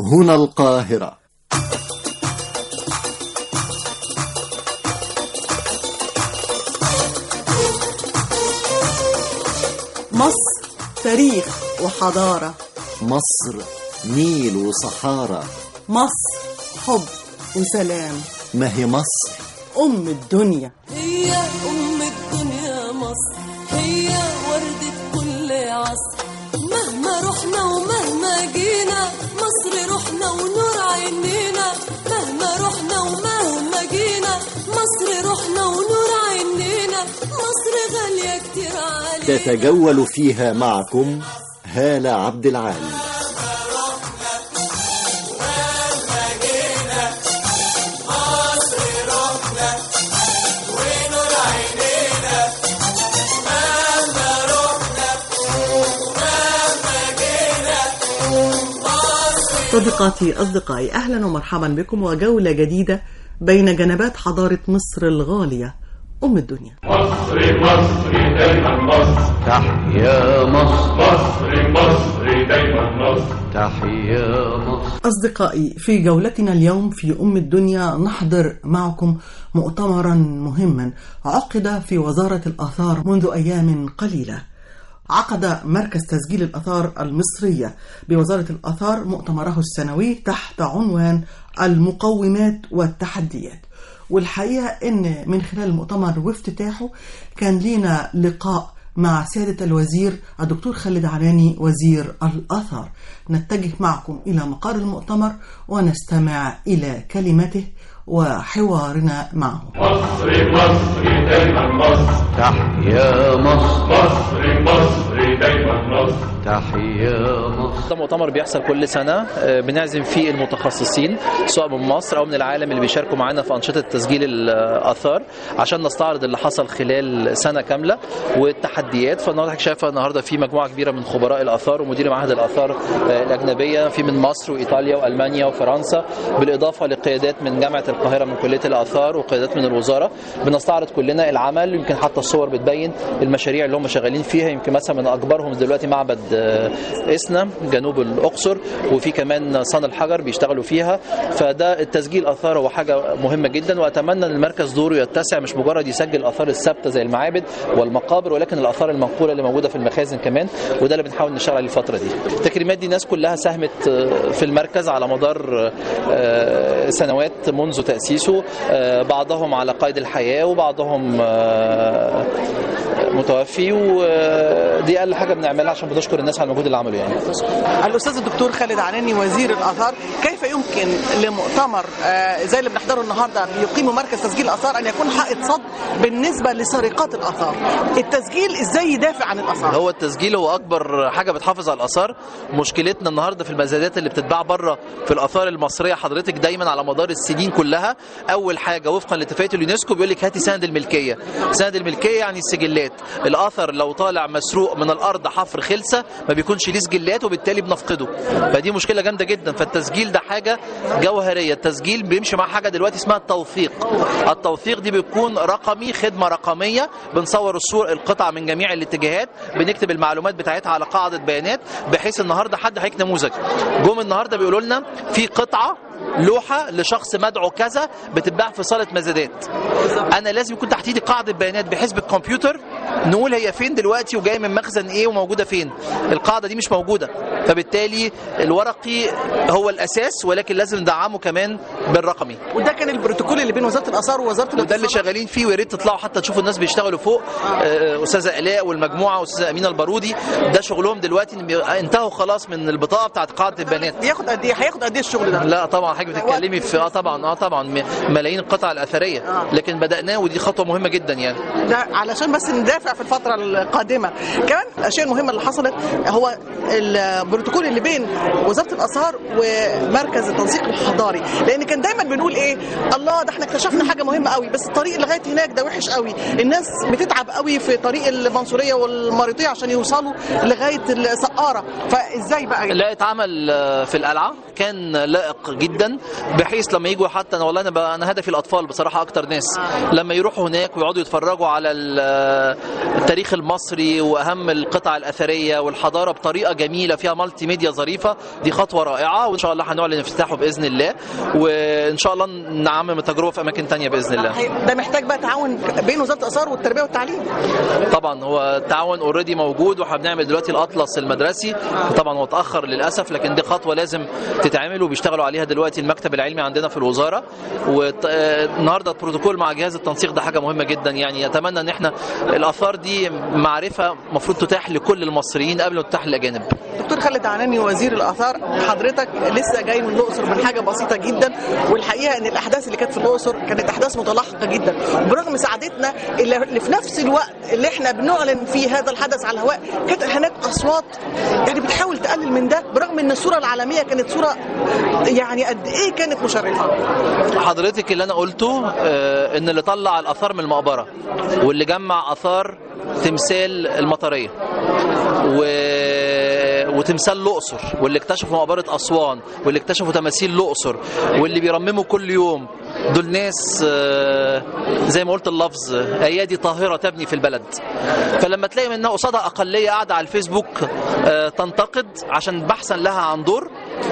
هنا القاهرة مصر تاريخ وحضارة مصر نيل وصحارى مصر حب وسلام ما هي مصر أم الدنيا هي أم الدنيا مصر هي وردة كل عصر مهما رحنا ومهما جينا مصر روحنا ونور عينينا مهما رحنا ومهما جينا مصر روحنا ونور عينينا مصر غالية كتير علينا تتجول فيها معكم هالة عبد العال صديقاتي أصدقائي أهلا ومرحبا بكم وجولة جديدة بين جنبات حضارة مصر الغالية أم الدنيا مصر مصر دايما مصر تحيا مصر مصر مصر دايما مصر تحيا مصر أصدقائي في جولتنا اليوم في أم الدنيا نحضر معكم مؤتمرا مهما عقد في وزارة الآثار منذ أيام قليلة عقد مركز تسجيل الآثار المصرية بوزارة الآثار مؤتمره السنوي تحت عنوان المقومات والتحديات والحقيقة إن من خلال المؤتمر وافتتاحه كان لينا لقاء مع سيادة الوزير الدكتور خالد علاني وزير الآثار نتجه معكم إلى مقر المؤتمر ونستمع إلى كلمته وحوارنا معه مصر مصر دايما مصر تحيا مصر مصر مصر دايما مصر تحيا مصر ده مؤتمر بيحصل كل سنة آه، بنعزم فيه المتخصصين سواء من مصر أو من العالم اللي بيشاركوا معانا في أنشطة تسجيل الآثار عشان نستعرض اللي حصل خلال سنة كاملة والتحديات فالنهارده حضرتك شايفة النهارده في مجموعة كبيرة من خبراء الآثار ومدير معهد الآثار آه، الأجنبية في من مصر وإيطاليا وألمانيا وفرنسا بالإضافة لقيادات من جامعة القاهرة من كلية الآثار وقيادات من الوزارة بنستعرض كلنا العمل يمكن حتى الصور بتبين المشاريع اللي هم شغالين فيها يمكن مثلا من أكبرهم دلوقتي معبد آه، إسنا جنوب الأقصر وفي كمان صن الحجر بيشتغلوا فيها فده التسجيل آثار هو حاجة مهمة جدا وأتمنى أن المركز دوره يتسع مش مجرد يسجل الآثار الثابتة زي المعابد والمقابر ولكن الآثار المنقولة اللي موجودة في المخازن كمان وده اللي بنحاول نشتغل عليه الفترة دي التكريمات دي ناس كلها ساهمت آه، في المركز على مدار آه، سنوات منذ تأسيسه آه، بعضهم على قيد الحياة وبعضهم آه، متوفي ودي أقل حاجة بنعملها عشان بنشكر الناس على المجهود اللي عملوا يعني الأستاذ الدكتور خالد علاني وزير الآثار كيف يمكن لمؤتمر آه، زي اللي بنحضره النهارده بيقيم مركز تسجيل الآثار أن يكون حائط صد بالنسبة لسرقات الآثار التسجيل إزاي يدافع عن الآثار هو التسجيل هو اكبر حاجه بتحافظ على الاثار مشكلتنا النهارده في المزادات اللي بتتباع بره في الاثار المصريه حضرتك دايما على مدار السنين كلها اول حاجه وفقا لاتفاقيه اليونسكو بيقول لك هاتي سند الملكيه سند الملكيه يعني السجلات الاثر لو طالع مسروق من الارض حفر خلسه ما بيكونش ليه سجلات وبالتالي بنفقده فدي مشكله جامده جدا فالتسجيل ده حاجه جوهريه التسجيل بيمشي مع حاجه دلوقتي اسمها التوثيق التوثيق دي بتكون رقمي خدمه رقميه بنصور الصور القطع من جميع الاتجاهات بنكتب المعلومات بتاعتها على قاعده بيانات بحيث النهارده حد هيك نموذج جم النهارده بيقولوا لنا في قطعه لوحه لشخص مدعو كذا بتتباع في صاله مزادات انا لازم يكون تحت ايدي قاعده بيانات بحيث بالكمبيوتر نقول هي فين دلوقتي وجايه من مخزن ايه وموجوده فين القاعده دي مش موجوده فبالتالي الورقي هو الاساس ولكن لازم ندعمه كمان بالرقمي وده كان البروتوكول اللي بين وزارة الآثار ووزارة وده اللي الاقتصاد. شغالين فيه ويا ريت تطلعوا حتى تشوفوا الناس بيشتغلوا فوق آه، استاذه الاء والمجموعه واستاذه امينه البارودي ده شغلهم دلوقتي إن بي- انتهوا خلاص من البطاقه بتاعت قاعده البيانات بياخد قد ايه هياخد قد ايه الشغل ده لا طبعا حضرتك بتتكلمي في اه طبعا اه طبعا م- ملايين القطع الاثريه لكن بداناه ودي خطوه مهمه جدا يعني ده علشان بس ندافع في الفترة القادمة كمان الأشياء المهمة اللي حصلت هو البروتوكول اللي بين وزارة الآثار ومركز التنسيق الحضاري لأن كان دايما بنقول إيه الله ده احنا اكتشفنا حاجة مهمة قوي بس الطريق لغاية هناك ده وحش قوي الناس بتتعب قوي في طريق المنصورية والمريطية عشان يوصلوا لغاية السقارة فإزاي بقى لا اتعمل آه، في القلعه كان لائق جدا بحيث لما يجوا حتى انا والله انا ب- انا هدفي الاطفال بصراحه اكتر ناس لما يروحوا هناك ويقعدوا يتفرجوا على ال- التاريخ المصري واهم القطع الاثريه والحضاره بطريقه جميله فيها مالتي ميديا ظريفه دي خطوه رائعه وان شاء الله هنعلن افتتاحه باذن الله وان شاء الله نعمم التجربه في اماكن تانية باذن الله ده محتاج بقى تعاون بين وزاره الاثار والتربيه والتعليم طبعا هو التعاون اوريدي موجود واحنا بنعمل دلوقتي الاطلس المدرسي طبعا هو اتاخر للاسف لكن دي خطوه لازم تتعمل وبيشتغلوا عليها دلوقتي المكتب العلمي عندنا في الوزاره والنهارده البروتوكول مع جهاز التنسيق ده حاجه مهمه جدا يعني اتمنى ان احنا الاثار دي معرفه المفروض تتاح لكل المصريين قبل ما تتاح للاجانب دكتور خالد عناني وزير الاثار حضرتك لسه جاي من الاقصر من حاجه بسيطه جدا والحقيقه ان الاحداث اللي كانت في الاقصر كانت احداث متلاحقه جدا برغم سعادتنا اللي اللي في نفس الوقت اللي احنا بنعلن فيه هذا الحدث على الهواء كانت هناك اصوات يعني بتحاول تقلل من ده برغم ان الصوره العالميه كانت صوره يعني قد ايه كانت مشرفه حضرتك اللي انا قلته آه، ان اللي طلع الاثار من المقبره واللي جمع اثار تمثال المطريه و... وتمثال الاقصر واللي اكتشفوا مقبره اسوان واللي اكتشفوا تماثيل الاقصر واللي بيرمموا كل يوم دول ناس آه، زي ما قلت اللفظ ايادي طاهره تبني في البلد فلما تلاقي منها قصادها اقليه قاعده على الفيسبوك آه، تنتقد عشان بحثا لها عن دور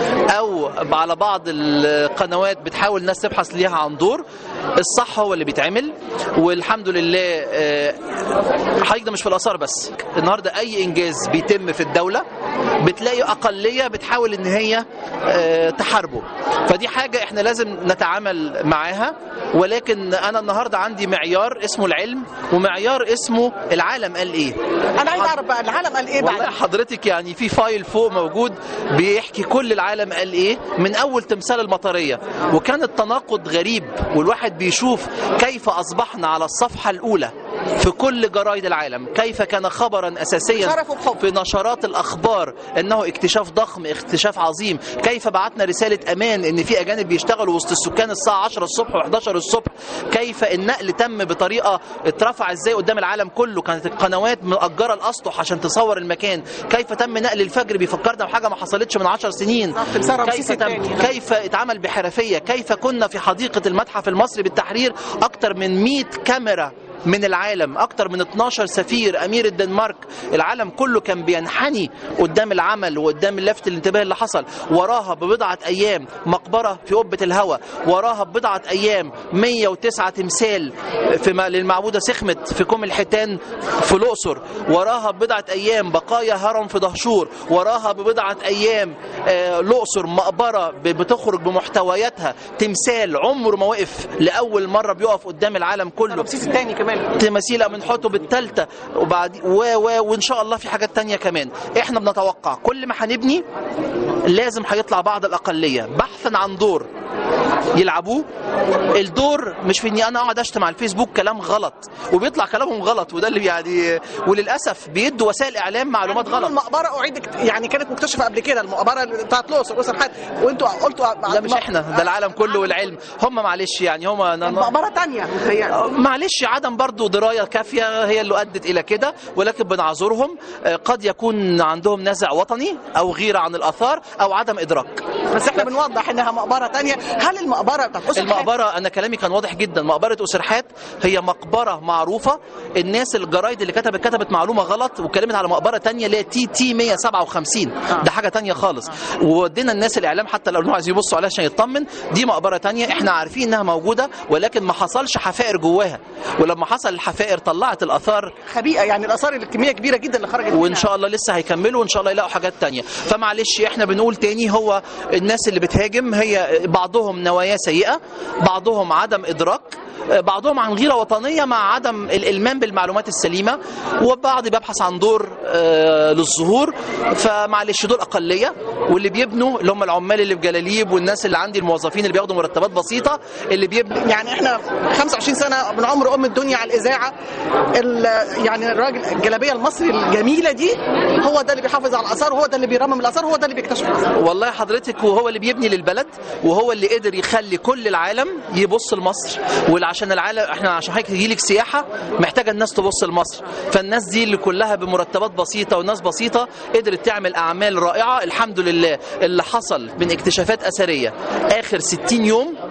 او على بعض القنوات بتحاول الناس تبحث ليها عن دور الصح هو اللي بيتعمل والحمد لله آه، حضرتك ده مش في الاثار بس النهارده اي انجاز بيتم في الدوله بتلاقي اقليه بتحاول ان هي آه، تحاربه فدي حاجه احنا لازم نتعامل معاها ولكن انا النهارده عندي معيار اسمه العلم ومعيار اسمه العالم قال ايه انا عايز اعرف بقى العالم قال ايه بعد والله حضرتك يعني في فايل فوق موجود بيحكي كل العالم قال ايه من اول تمثال المطريه وكان التناقض غريب والواحد بيشوف كيف اصبحنا على الصفحه الاولى في كل جرايد العالم كيف كان خبرا اساسيا شرف وحب. في نشرات الاخبار انه اكتشاف ضخم اكتشاف عظيم كيف بعتنا رساله امان ان في اجانب بيشتغلوا وسط السكان الساعه 10 الصبح و11 الصبح كيف النقل تم بطريقه اترفع ازاي قدام العالم كله كانت القنوات مأجره الاسطح عشان تصور المكان كيف تم نقل الفجر بيفكرنا بحاجه ما حصلتش من 10 سنين صح، تمثال رمسيس كيف تم الثاني. كيف اتعمل بحرفيه كيف كنا في حديقه المتحف المصري بالتحرير اكتر من 100 كاميرا من العالم اكتر من 12 سفير امير الدنمارك العالم كله كان بينحني قدام العمل وقدام لفت الانتباه اللي حصل وراها ببضعه ايام مقبره في قبه الهوى وراها ببضعه ايام 109 تمثال في م- للمعبوده سخمت في كوم الحيتان في الاقصر وراها ببضعه ايام بقايا هرم في دهشور وراها ببضعه ايام آه، الاقصر مقبره ب- بتخرج بمحتوياتها تمثال عمره ما وقف لاول مره بيقف قدام العالم كله رمسيس الثاني كمان تماثيل من حتب الثالثه وبعد و و وان شاء الله في حاجات تانية كمان احنا بنتوقع كل ما هنبني لازم هيطلع بعض الاقليه بحثا عن دور يلعبوه الدور مش في اني انا اقعد اشتم على الفيسبوك كلام غلط وبيطلع كلامهم غلط وده اللي يعني وللاسف بيدوا وسائل اعلام معلومات غلط غلط المقبره اعيدت يعني كانت مكتشفه قبل كده المقبره بتاعت الاقصر الاقصر حد وانتوا قلتوا لا مش احنا ده العالم كله والعلم هم معلش يعني هم مقبره ثانيه متهيألي معلش عدم برضو دراية كافية هي اللي أدت إلى كده ولكن بنعذرهم آه، قد يكون عندهم نزع وطني أو غيرة عن الآثار أو عدم إدراك بس احنا بنوضح انها مقبره ثانيه هل المقبره بتاعت أسر حاتم المقبرة أنا كلامي كان واضح جدا مقبرة أسرحات هي مقبرة معروفة الناس الجرايد اللي كتبت كتبت معلومة غلط واتكلمت على مقبرة تانية اللي هي تي تي 157 ده حاجة تانية خالص وودينا الناس الإعلام حتى لو عايز يبصوا عليها عشان يطمن دي مقبرة تانية احنا عارفين إنها موجودة ولكن ما حصلش حفائر جواها ولما حصل الحفائر طلعت الآثار خبيئه يعني الاثار الكميه كبيره جدا اللي خرجت وان منها. شاء الله لسه هيكملوا وان شاء الله يلاقوا حاجات تانية فمعلش احنا بنقول تاني هو الناس اللي بتهاجم هي بعضهم نوايا سيئة بعضهم عدم ادراك بعضهم عن غيرة وطنية مع عدم الإلمام بالمعلومات السليمة وبعض بيبحث عن دور آه، للظهور فمعلش دول أقلية واللي بيبنوا اللي هم العمال اللي في جلاليب والناس اللي عندي الموظفين اللي بياخدوا مرتبات بسيطة اللي بيبنوا يعني احنا 25 سنه من عمر ام الدنيا على الاذاعه ال- يعني الراجل الجلابيه المصري الجميله دي هو ده اللي بيحافظ على الاثار وهو ده اللي بيرمم الاثار وهو ده اللي بيكتشف الاثار والله حضرتك وهو اللي بيبني للبلد وهو اللي قدر يخلي كل العالم يبص لمصر وعشان العالم احنا عشان حضرتك تجيلك سياحه محتاجه الناس تبص لمصر فالناس دي اللي كلها بمرتبات بسيطه وناس بسيطه قدرت تعمل اعمال رائعه الحمد لله اللي حصل من اكتشافات اثريه اخر 60 يوم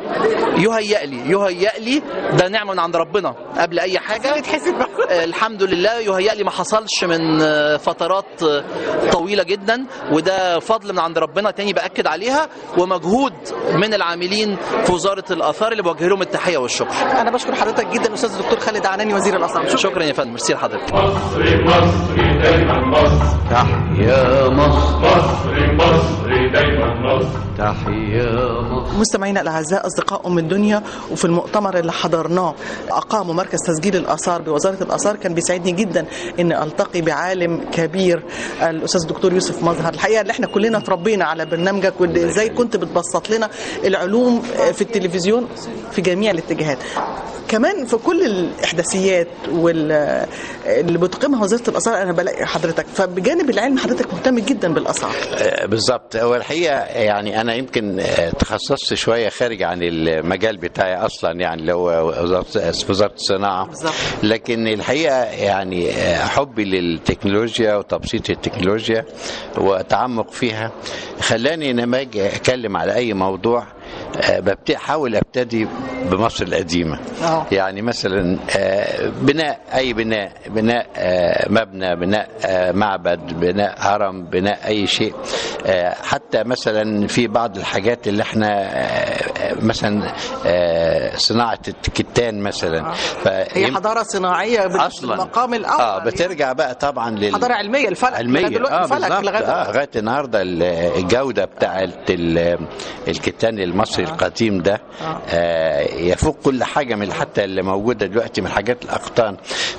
يهيأ لي يهيأ لي ده نعمه من عند ربنا قبل اي حاجه آه، الحمد لله يهيأ لي ما حصلش من آه، فترات آه، طويله جدا وده فضل من عند ربنا تاني باكد عليها ومجهود من العاملين في وزاره الاثار اللي بوجه لهم التحيه والشكر انا بشكر حضرتك جدا استاذ الدكتور خالد عناني وزير الاثار شكرا شكرا يا فندم ميرسي لحضرتك مصري مصري دايما مصر تحيا مصر مصري مصري دايما مصر تحيا مصر مستمعينا الاعزاء اصدقاء ام الدنيا وفي المؤتمر اللي حضرناه اقاموا مركز تسجيل الاثار بوزاره الاثار كان بيسعدني جدا ان التقي بعالم كبير الاستاذ الدكتور يوسف مظهر الحقيقه اللي احنا كلنا اتربينا على برنامجك وازاي كنت بتبسط لنا العلوم في التلفزيون في جميع الاتجاهات كمان في كل الاحداثيات وال اللي بتقيمها وزاره الاثار انا بلاقي حضرتك فبجانب العلم حضرتك مهتم جدا بالاثار آه، بالظبط هو الحقيقه يعني انا يمكن آه، تخصصت شويه خارج عن المجال بتاعي اصلا يعني اللي هو وزاره وزاره الصناعه بالظبط. لكن الحقيقه يعني آه، حبي للتكنولوجيا وتبسيط التكنولوجيا وتعمق فيها خلاني لما اجي اتكلم على اي موضوع آه، ببتدي احاول ابتدي بمصر القديمه آه. يعني مثلا آه، بناء اي بناء بناء آه، مبنى بناء آه، معبد بناء هرم بناء اي شيء آه، حتى مثلا في بعض الحاجات اللي احنا آه، مثلا آه، صناعه الكتان مثلا هي فيم- حضاره صناعيه بال- اصلا بالمقام الاول اه بترجع بقى طبعا لل حضاره علميه الفلك علمية لغاية دلوقتي اه الفلك بالظبط لغايه اه لغايه النهارده ال- الجوده بتاعت ال- الكتان المصري القديم ده آه يفوق كل حاجه من حتى اللي موجوده دلوقتي من حاجات الاقطان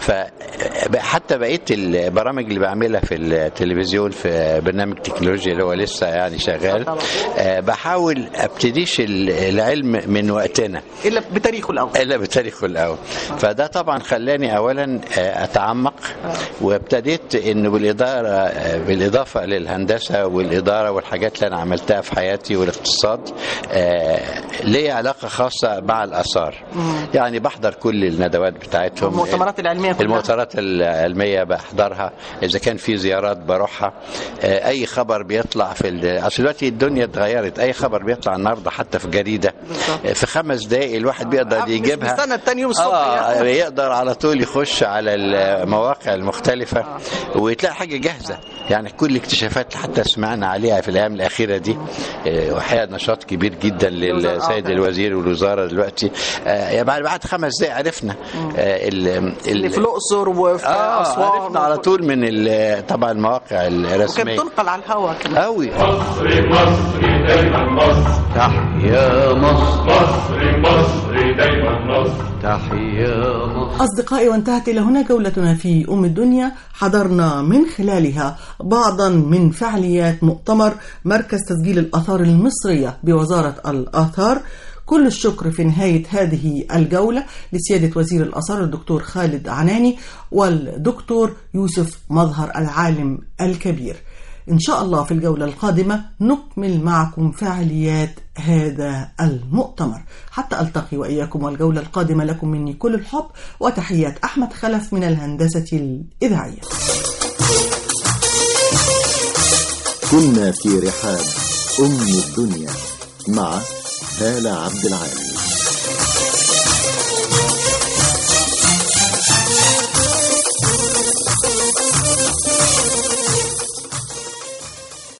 فحتى بقيت البرامج اللي بعملها في التلفزيون في برنامج تكنولوجيا اللي هو لسه يعني شغال آه بحاول ابتديش ال- العلم من وقتنا الا بتاريخه الاول الا بتاريخه الاول فده طبعا خلاني اولا آه، اتعمق وابتديت انه بالاداره آه، بالاضافه للهندسه والاداره والحاجات اللي انا عملتها في حياتي والاقتصاد آه، ليا علاقه خاصه مع الاثار يعني بحضر كل الندوات بتاعتهم المؤتمرات العلميه كلها المؤتمرات العلمية بحضرها إذا كان في زيارات بروحها آه، أي خبر بيطلع في ال- أصل دلوقتي الدنيا اتغيرت أي خبر بيطلع النهاردة حتى في جريدة آه، في خمس دقايق الواحد بيقدر مش يجيبها بيستنى التاني يوم الصبح آه يعني. يقدر على طول يخش على المواقع المختلفة وتلاقي حاجة جاهزة يعني كل الاكتشافات اللي حتى سمعنا عليها في الأيام الأخيرة دي آه، وحقيقة نشاط كبير جدا للسيد الوزير والوزارة دلوقتي آه، يعني بعد بعد خمس دقايق عرفنا آه، ال- اللي ال- في الاقصر وفي اه اسوان عرفنا على طول من ال- طبعا المواقع وكانت الرسميه تنقل على الهواء كمان قوي مصري مصري دايما مصر تحيا مصر مصري مصري دايما مصر تحيا مصر أصدقائي وانتهت إلى هنا جولتنا في أم الدنيا حضرنا من خلالها بعضا من فعاليات مؤتمر مركز تسجيل الآثار المصرية بوزارة الآثار كل الشكر في نهاية هذه الجولة لسيادة وزير الآثار الدكتور خالد عناني والدكتور يوسف مظهر العالم الكبير إن شاء الله في الجولة القادمة نكمل معكم فعاليات هذا المؤتمر حتى ألتقي وإياكم والجولة القادمة لكم مني كل الحب وتحيات أحمد خلف من الهندسة الإذاعية كنا في رحاب أم الدنيا مع هالة عبد العالي